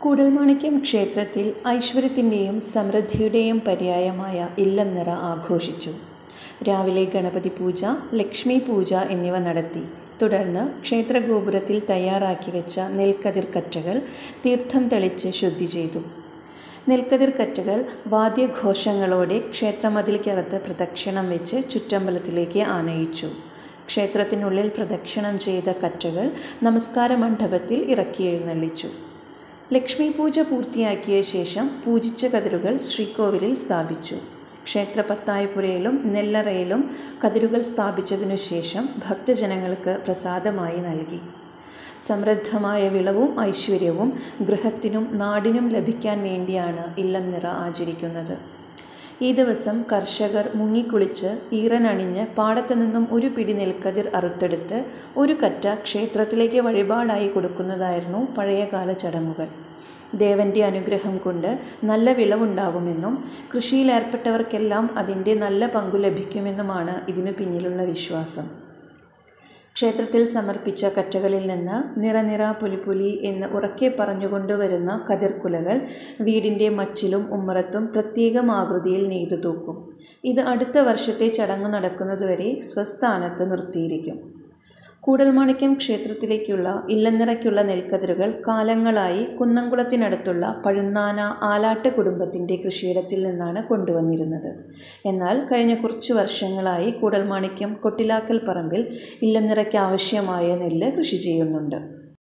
കൂടൽമാണിക്യം ക്ഷേത്രത്തിൽ ഐശ്വര്യത്തിൻ്റെയും സമൃദ്ധിയുടെയും പര്യായമായ ഇല്ലംനിറ ആഘോഷിച്ചു രാവിലെ ഗണപതി പൂജ ലക്ഷ്മി പൂജ എന്നിവ നടത്തി തുടർന്ന് ക്ഷേത്രഗോപുരത്തിൽ തയ്യാറാക്കി വെച്ച നെൽക്കതിർ കറ്റകൾ തീർത്ഥം തെളിച്ച് ശുദ്ധി ചെയ്തു നെൽക്കതിർ കറ്റകൾ വാദ്യഘോഷങ്ങളോടെ ക്ഷേത്രമതിൽക്കകത്ത് പ്രദക്ഷിണം വെച്ച് ചുറ്റമ്പലത്തിലേക്ക് ആനയിച്ചു ക്ഷേത്രത്തിനുള്ളിൽ പ്രദക്ഷിണം ചെയ്ത കറ്റകൾ നമസ്കാര മണ്ഡപത്തിൽ ഇറക്കി എഴുന്നള്ളിച്ചു ലക്ഷ്മി പൂജ പൂർത്തിയാക്കിയ ശേഷം പൂജിച്ച കതിരുകൾ ശ്രീകോവിലിൽ സ്ഥാപിച്ചു ക്ഷേത്ര പത്തായപ്പുരയിലും നെല്ലറയിലും കതിരുകൾ സ്ഥാപിച്ചതിനു ശേഷം ഭക്തജനങ്ങൾക്ക് പ്രസാദമായി നൽകി സമൃദ്ധമായ വിളവും ഐശ്വര്യവും ഗൃഹത്തിനും നാടിനും ലഭിക്കാൻ വേണ്ടിയാണ് ഇല്ലം നിറ ആചരിക്കുന്നത് ഈ ദിവസം കർഷകർ മുങ്ങിക്കുളിച്ച് ഈറനണിഞ്ഞ് പാടത്തു നിന്നും ഒരു പിടി നെൽക്കതിർ അറുത്തെടുത്ത് ഒരു കറ്റ ക്ഷേത്രത്തിലേക്ക് വഴിപാടായി കൊടുക്കുന്നതായിരുന്നു പഴയകാല ചടങ്ങുകൾ ദേവൻ്റെ അനുഗ്രഹം കൊണ്ട് നല്ല വിളവുണ്ടാകുമെന്നും കൃഷിയിലേർപ്പെട്ടവർക്കെല്ലാം അതിൻ്റെ നല്ല പങ്കു ലഭിക്കുമെന്നുമാണ് ഇതിനു പിന്നിലുള്ള വിശ്വാസം ക്ഷേത്രത്തിൽ സമർപ്പിച്ച കറ്റകളിൽ നിന്ന് നിറനിറ പുലിപുലി എന്ന് ഉറക്കെ പറഞ്ഞുകൊണ്ടുവരുന്ന കതിർക്കുലകൾ വീടിൻ്റെ മച്ചിലും ഉമ്മറത്തും പ്രത്യേകം ആകൃതിയിൽ നെയ്തു തൂക്കും ഇത് അടുത്ത വർഷത്തെ ചടങ്ങ് നടക്കുന്നതുവരെ സ്വസ്ഥാനത്ത് നിർത്തിയിരിക്കും കൂടൽമാണിക്യം ക്ഷേത്രത്തിലേക്കുള്ള ഇല്ലനിറയ്ക്കുള്ള നെൽക്കതിരുകൾ കാലങ്ങളായി കുന്നംകുളത്തിനടുത്തുള്ള പഴുന്നാന ആലാട്ട് കുടുംബത്തിൻ്റെ കൃഷിയിടത്തിൽ നിന്നാണ് കൊണ്ടുവന്നിരുന്നത് എന്നാൽ കഴിഞ്ഞ കുറച്ചു വർഷങ്ങളായി കൂടൽമാണിക്യം കൊട്ടിലാക്കൽ പറമ്പിൽ ഇല്ലനിറയ്ക്ക് ആവശ്യമായ നെല്ല് കൃഷി ചെയ്യുന്നുണ്ട്